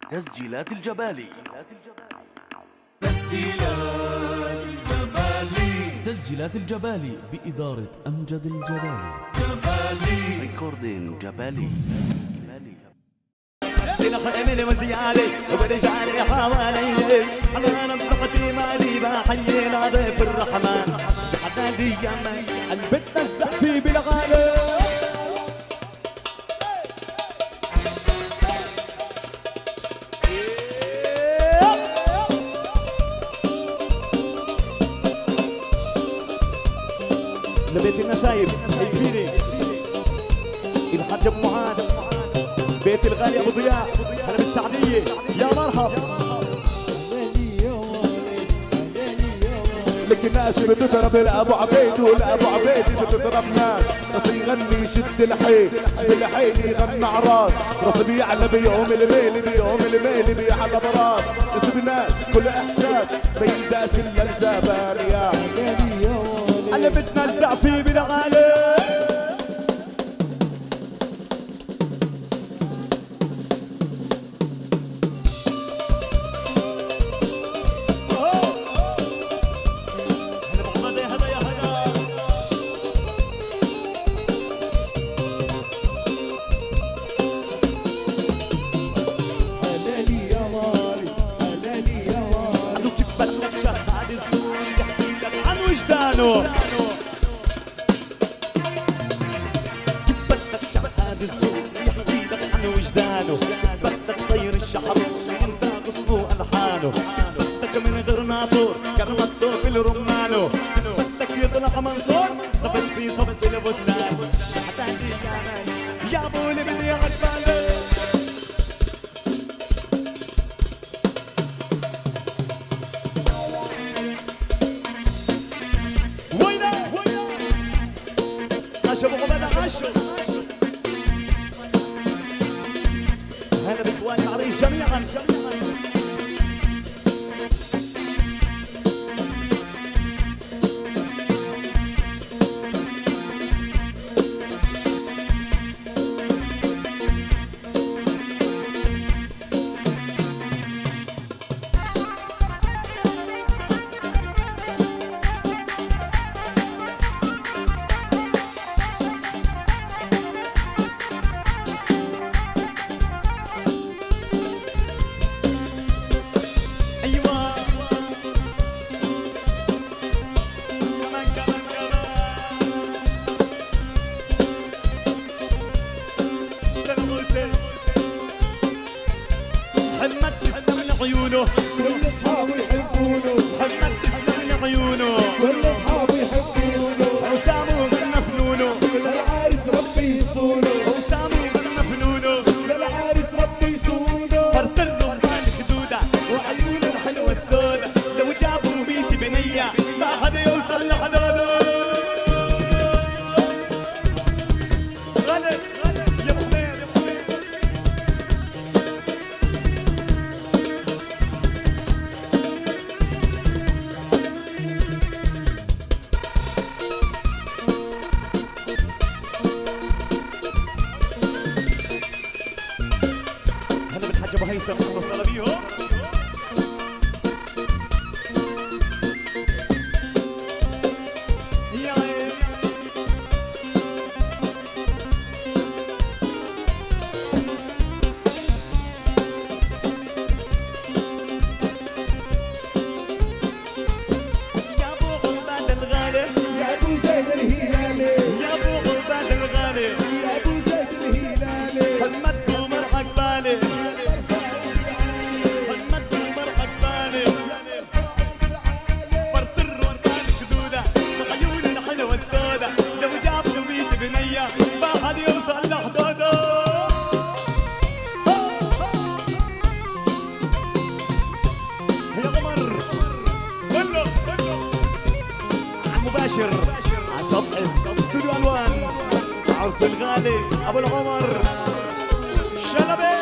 تسجيلات الجبالي تسجيلات الجبالي تسجيلات الجبالي بإدارة أمجد الجبالي جبالي ريكوردين جبالي دين خيمي وزيالي ورجالي حوالي انا نطقتي مالي بحيينا ضيف الرحمن حدادي يمن البت الزحفي بالغالي لبيت النسايب الكبيري الحاج ابو معاذ بيت الغالي ابو ضياء انا بالسعديه يا مرحب لك الناس بتضرب الابو عبيد والابو عبيد بتضرب ناس بس يغني يشد الحيل شد الحيل يغني عراس راس بيعلى بيوم الميل بيوم الميل بيعلى براس اسم ناس كل احساس بين داس الا الجبال يا اللي بتنزع فيه بالغالي هلالي يا مالي هلالي يا مالي قالوا كيف بدك شغال الزول يحكي لك عن وجدانه كيف بدك شغال الزول يحكي لك عن وجدانه بدك تطير الشعر وينسى غصنه الحانه بدك من غير ناطور كرمته بالرمانه بدك يطلع منصور صبت في صبت البستان حتى يا مالي يا ابو اللي عقبالي وينه عشب غبالة عشب هلا باخواني العريس جميعا ايوه كمان كمان كمان سلام حسين محمد تسلم من عيونه كل اصحابي يحبونه محمد تسلم من عيونه كل اصحابي يحبونه حسام وغنى فنونه كل العارس ربي يصونه حسام وغنى فنونه كل العارس ربي يصونه فرت لهم عن خدوده وعيونه الحلوه السوداء لو جابوا بيت بنيه ما حدا يوصل لحدوده غلط يا حسين يا حسين هلا بالحاج ابو هيثم وصل بيهم يا عين يا ابو عباد الغالي يا ابو زيد الهلالي يا ابو عباد الغالي يا ابو زيد الهلالي حمدت ومرحك بالي حمدت ومرحك بالي فرط الروردان خدودة وعيون الحلوة السودة لو جابوا بيت بنية ما حد يوصل لحدوده يا قمر كله كله عم مباشر على سطح استوديو الوان عرس الغالي ابو العمر شلبي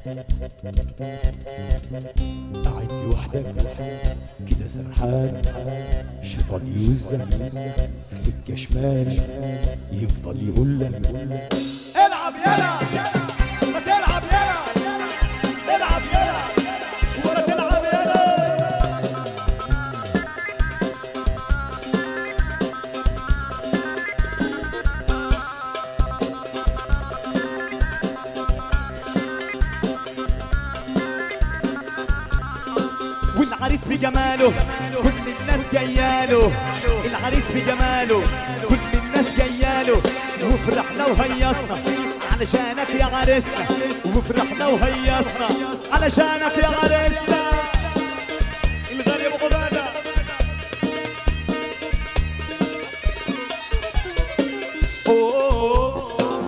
قاعد لوحدك كده سرحان شيطان يوزك في سكة شمال يفضل يقول لك العب يلا ما تلعب يلا العب يلا ولا تلعب يلا والعريس بجماله كل الناس جياله العريس بجماله كل الناس جياله وفرحنا وهيصنا علشانك يا عريسنا وفرحنا وهيصنا علشانك يا عريسنا الغالي ابو عباده أوه.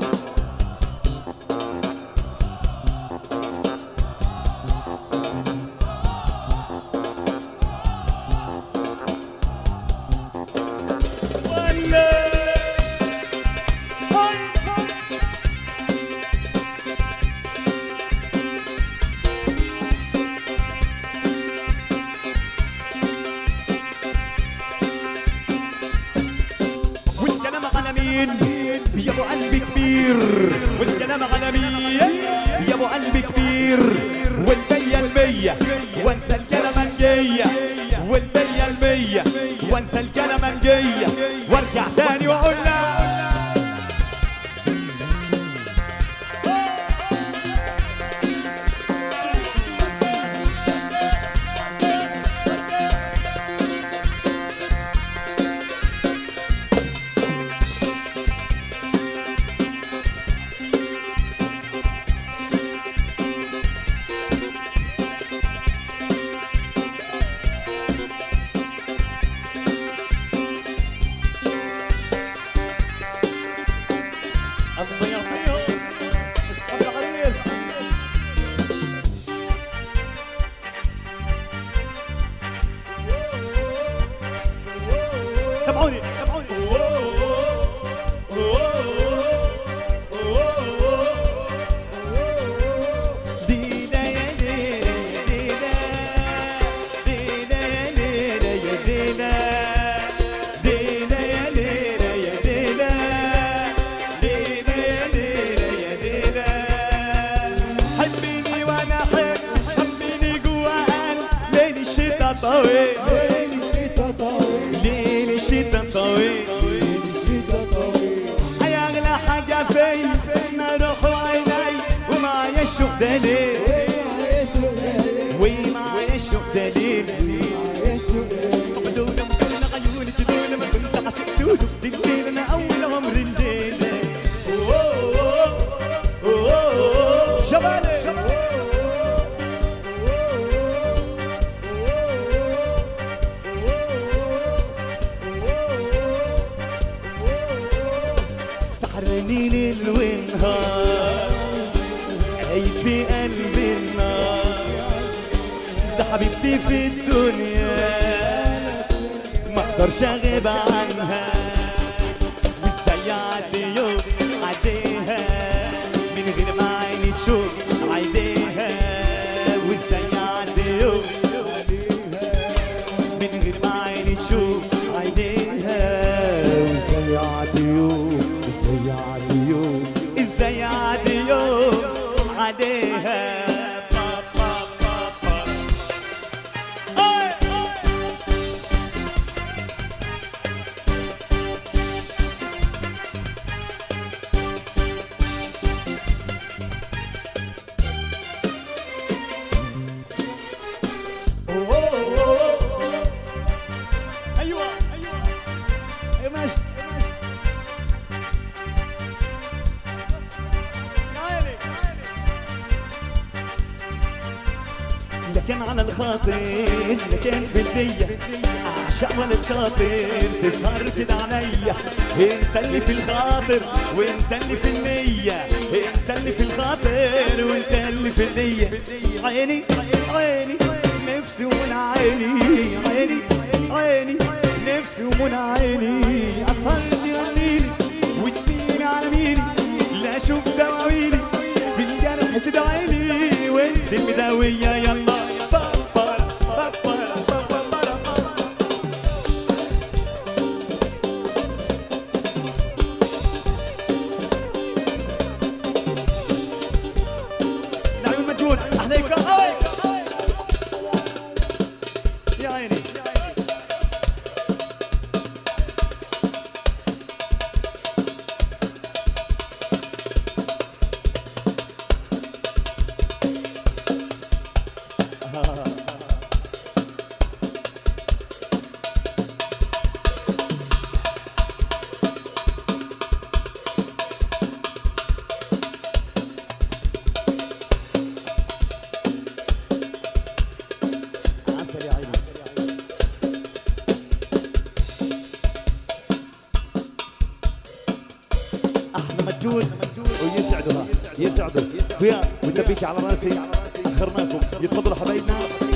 والكلام على مين يا ابو قلب كبير والكلام على مين يا ابو قلب كبير والمية المية وانسى الكلامنجية والمية المية وانسى الكلامنجية وارجع تاني واقول لك الله يعطيهم اصحاب العريس سمعوني سمعوني دينا يا دينا يا دينا دينا يا دينا دينا يا دينا يا دينا دينا يا دينا يا دينا حبيني وانا احب حبيني جوا قلب ليل الشتا طويل ليل الشتا طويل ليل الشتا طويل ليل الشتا طويل يا اغلى حاجه فيا سنة روح وعيني ومعايا الشوق دليل ويا سؤال ومعايا الشوق دليل يا سؤال مدونة مدونة عيوني تدونة ما كنت عشقتوله بالليل انا اول عمر الليل شبالي سحرني ليل ونهار عيد في قلبي النار ده حبيبتي في الدنيا ما اقدرش اغيب عنها وازاي اعدي يوم عديها من غير ما عيني تشوف عيديها وازاي اعدي يوم من غير ما عيني تشوف عيديها وازاي اعدي يوم ازاي اعدي يوم ازاي اعدي يوم عديها با با با با. أي، أي. ايوه ايوه ايوه ماشي ماشي يا عيني لا كان على الخاطر لا كان بالدية اعشق ولد شاطر تسهر كده عليا انت اللي في الخاطر وانت اللي في النية انت اللي في الخاطر وانت اللي في النية عيني عيني نفسي ومن عيني عيني عيني نفسي ومن عيني اسهر تغنيلي وتميلي على ميلي لا اشوف دواويلي في الجرح تدعيلي مداوية يلا بابا بابا بابا نعم المجهود عليك يا عيني عسل يا عيني احلى مجهود ويسعدها يسعده ويا وتبيك على راسي اخرناكم يتفضلوا حبايبنا